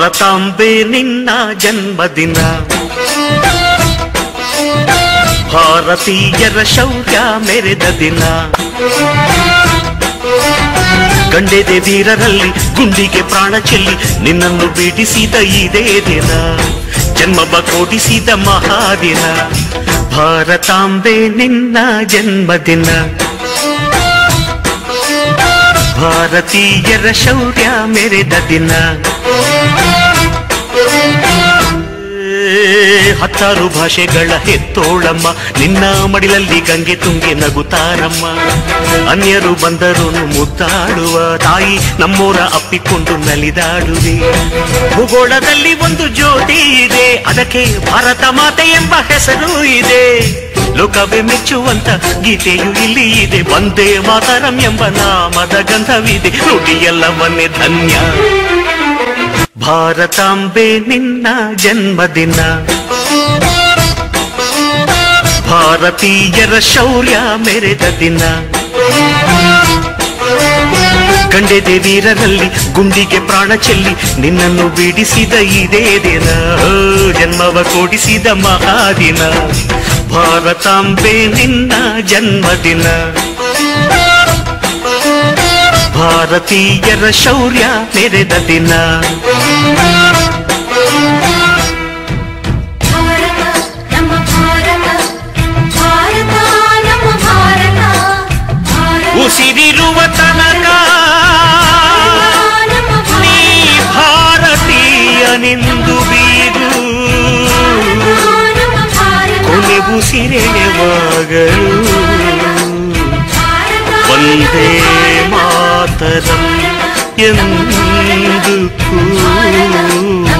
ಭಾರತಾಂಬೆ ನಿನ್ನ ಜನ್ಮದಿನ ಭಾರತೀಯರ ಶೌರ್ಯ ಮೆರೆದ ದಿನ ಗಂಡೆದೆ ವೀರರಲ್ಲಿ ಗುಂಡಿಗೆ ಪ್ರಾಣ ಚೆಲ್ಲಿ ನಿನ್ನನ್ನು ಬಿಡಿಸಿದ ಇದೇ ದಿನ ಜನ್ಮವ ಕೊಡಿಸಿದ ಮಹಾದಿನ ಭಾರತಾಂಬೆ ನಿನ್ನ ಜನ್ಮದಿನ ಭಾರತೀಯರ ಶೌರ್ಯ ಮೆರೆದ ದಿನ ಏ, ಹತ್ತಾರು ಭಾಷೆಗಳ ಹೆತ್ತೋಳಮ್ಮ ನಿನ್ನ ಮಡಿಲಲ್ಲಿ ಗಂಗೆ ತುಂಗೆ ನಗುತ್ತಾರಮ್ಮ ಅನ್ಯರು ಬಂದರು ಮುದ್ದಾಡುವ ತಾಯಿ ನಮ್ಮೋರ ಅಪ್ಪಿಕೊಂಡು ನಲಿದಾಡುವೆ ಭೂಗೋಳದಲ್ಲಿ ಒಂದು ಜ್ಯೋತಿ ಇದೆ ಅದಕ್ಕೆ ಭಾರತ ಮಾತೆ ಎಂಬ ಹೆಸರು ಇದೆ ಲೋಕವೇ ಮೆಚ್ಚುವಂತ ಗೀತೆಯು ಇಲ್ಲಿ ಇದೆ ಒಂದೇ ಮಾತರಂ ಎಂಬ ನಾಮದ ಗಂಧವಿದೆ ನುಡಿಯೆಲ್ಲವನ್ನೇ ಧನ್ಯ ಭಾರತಾಂಬೆ ನಿನ್ನ ಜನ್ಮದಿನ ಭಾರತೀಯರ ಶೌರ್ಯ ಮೆರೆದ ದಿನ ಗಂಡೆದೆ ವೀರರಲ್ಲಿ ಗುಂಡಿಗೆ ಪ್ರಾಣ ಚೆಲ್ಲಿ ನಿನ್ನನ್ನು ಬಿಡಿಸಿದ ಇದೇ ದಿನ ಓ, ಜನ್ಮವ ಕೊಡಿಸಿದ ಮಹಾದಿನ ಭಾರತಾಂಬೆ ನಿನ್ನ ಜನ್ಮದಿನ ಭಾರತೀಯರ ಶೌರ್ಯ ಮೆರೆದ ದಿನ ಭಾರತ ನಮ್ಮ ಭಾರತ ಭಾರತ ನಮ್ಮ ಭಾರತ ಭಾರತ ಉಸಿರಿರುವ ತನಕ ನಮ್ಮ ನೀ ಭಾರತೀಯನೆಂದು ಬೀರು ನಮ್ಮ ಭಾರತ ಕೊನೆ ಉಸಿರೆಳೆವಾಗಲು ಒಂದೇ ಮಾತರಂ ಎಂದು ಕೂಗು